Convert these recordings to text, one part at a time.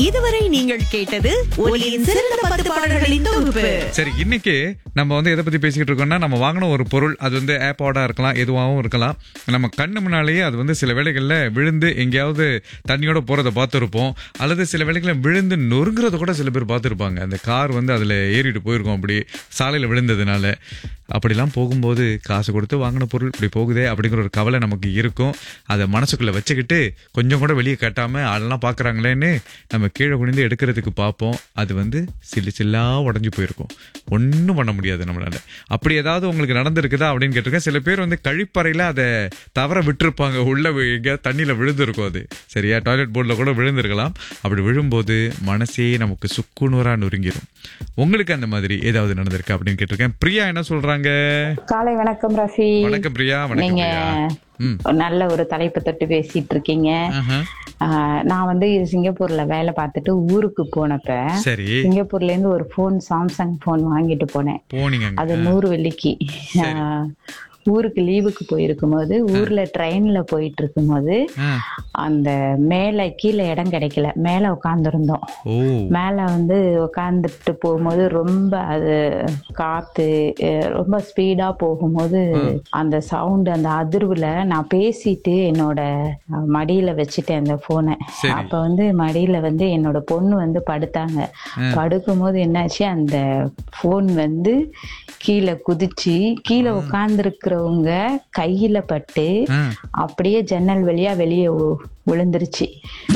இதுவரை நீங்கள் கேட்டது ஒலியின் சிறந்த பத்து பாடல்களின் தொகுப்பு சரி இன்னைக்கு நம்ம வந்து எதை பத்தி பேசிக்கிட்டு இருக்கோம்னா நம்ம வாங்கின ஒரு பொருள் அது வந்து ஆப்போடா இருக்கலாம் எதுவாகவும் இருக்கலாம் நம்ம கண்ணு முன்னாலேயே அது வந்து சில வேளைகளில் விழுந்து எங்கேயாவது தண்ணியோட போறதை பார்த்துருப்போம் அல்லது சில வேளைகளில் விழுந்து நொறுங்குறத கூட சில பேர் பார்த்துருப்பாங்க அந்த கார் வந்து அதில் ஏறிட்டு போயிருக்கோம் அப்படி சாலையில் விழுந்ததுனால அப்படிலாம் போகும்போது காசு கொடுத்து வாங்கின பொருள் இப்படி போகுதே அப்படிங்கிற ஒரு கவலை நமக்கு இருக்கும் அதை மனசுக்குள்ள வச்சுக்கிட்டு கொஞ்சம் கூட வெளியே கட்டாம ஆளெல்லாம் பார்க்குறாங்களேன்னு நம்ம கீழே குனிந்து எடுக்கிறதுக்கு பார்ப்போம் அது வந்து சில்லு சில்லா உடஞ்சி போயிருக்கும் ஒன்றும் பண்ண முடியாது நம்மளால அப்படி ஏதாவது உங்களுக்கு நடந்திருக்குதா அப்படின்னு கேட்டிருக்கேன் சில பேர் வந்து கழிப்பறையில் அதை தவற விட்டுருப்பாங்க உள்ள எங்கேயாவது தண்ணியில் விழுந்திருக்கும் அது சரியா டாய்லெட் போர்டில் கூட விழுந்திருக்கலாம் அப்படி விழும்போது மனசே நமக்கு சுக்குநூறா நொறுங்கிடும் உங்களுக்கு அந்த மாதிரி ஏதாவது நடந்திருக்கு அப்படின்னு கேட்டிருக்கேன் பிரியா என்ன சொல்றாங்க காலை வணக்கம் ரஃபி வணக்கம் பிரியா வணக்கம் நீங்க பிரியா ம் நல்ல ஒரு தலைப்பு தொட்டு பேசிட்டு இருக்கீங்க ஆஹா. ஆஹ், நான் வந்து சிங்கப்பூர்ல வேலை பார்த்துட்டு ஊருக்கு போனப்ப சரி சிங்கப்பூர்ல இருந்து ஒரு போன் சாம்சங் போன் வாங்கிட்டு போனேன் போனீங்க அங்க. அது நூறு வெள்ளிக்கு ஆஹ், ஊருக்கு லீவுக்கு போயிருக்கும் போது ஊர்ல ட்ரெயின்ல போயிட்டு இருக்கும்போது ஆ. அந்த மேல கீழே இடம் கிடைக்கல மேல உட்காந்துருந்தோம் ஓ மேல வந்து உட்காந்துட்டு போகும்போது ரொம்ப அது காத்து அஹ் ரொம்ப ஸ்பீடா போகும்போது அந்த சவுண்ட் அந்த அதிர்வுல நான் பேசிட்டு என்னோட அஹ், மடியில வச்சுட்டேன் அந்த போனை சரி. அப்ப வந்து மடியில வந்து என்னோட பொண்ணு வந்து படுத்தாங்க படுக்கும்போது என்னாச்சு அந்த போன் வந்து கீழே குதிச்சு கீழே உட்கார்ந்துருக்கிறவங்க கையில பட்டு ஆ. அப்படியே ஜன்னல் வழியா வெளியே வு- விழுந்துருச்சு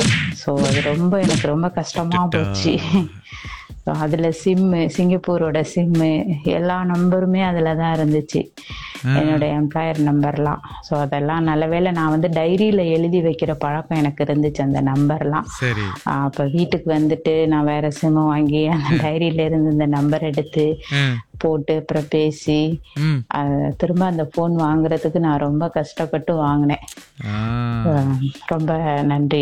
ஸோ அது ரொம்ப எனக்கு ரொம்ப கஷ்டமா போச்சு So, அதுல சிம்மு சிங்கப்பூரோட சிம்மு எல்லா நம்பருமே அதுல தான் இருந்துச்சு என்னோட எம்ப்ளாயர் நம்பர்லாம் ஸோ அதெல்லாம் நல்ல வேளை நான் வந்து டைரியில எழுதி வைக்கிற பழக்கம் எனக்கு இருந்துச்சு அந்த நம்பர்லாம் சரி ஆஹ் அப்ப வீட்டுக்கு வந்துட்டு நான் வேற சிம்மு வாங்கி அந்த டைரியில இருந்து இந்த நம்பர் எடுத்து ஆ. போட்டு அப்புறம் பேசி ம் அஹ் திரும்ப அந்த போன் வாங்குறதுக்கு நான் ரொம்ப கஷ்டப்பட்டு வாங்கினேன் ஆ. அஹ் ரொம்ப நன்றி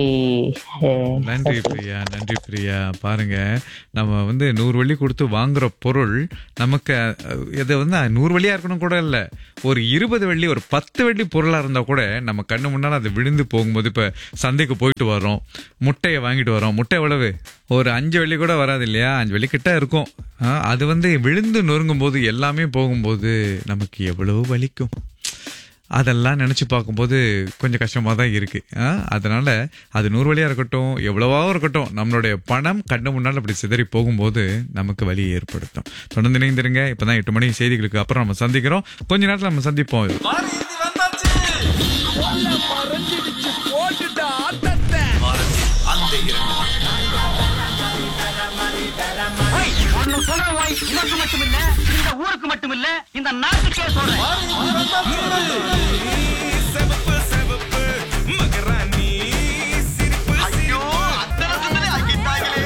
அஹ் நன்றி பிரியா நன்றி பிரியா பாருங்க நம்ம வந்து நூறு வழி கொடுத்து வாங்குற பொருள் நமக்கு அஹ், இது வந்து நூறு வழியா இருக்கணும் கூட இல்ல ஒரு இருபது வெள்ளி ஒரு பத்து வெள்ளி பொருளா இருந்தா கூட நம்ம கண்ணு முன்னால அது விழுந்து போகும்போது இப்ப சந்தைக்கு போயிட்டு வரோம் முட்டையை வாங்கிட்டு வரோம் முட்டை எவ்வளவு ஒரு அஞ்சு வெள்ளி கூட வராது இல்லையா அஞ்சு வெள்ளி கிட்ட இருக்கும் ஆ, அது வந்து விழுந்து நொறுங்கும் போது எல்லாமே போகும்போது நமக்கு எவ்வளவு வலிக்கும் அதெல்லாம் நினச்சி பார்க்கும்போது கொஞ்சம் கஷ்டமாக தான் இருக்கு ஆ, அதனால அது நூறு வழியாக இருக்கட்டும் எவ்வளவோ இருக்கட்டும் நம்மளுடைய பணம் கண்ணு முன்னால் அப்படி சிதறி போகும்போது நமக்கு வலியை ஏற்படுத்தும் தொடர்ந்து இணைந்திருங்க இப்போ தான் எட்டு மணி செய்திகளுக்கு அப்புறம் நம்ம சந்திக்கிறோம் கொஞ்ச நேரத்தில் நம்ம சந்திப்போம் ஒன்னு சொல்ற வாய் உனக்கு மட்டுமில்ல இந்த ஊருக்கு மட்டுமில்ல இந்த நாட்டுக்கே சொல்றேன்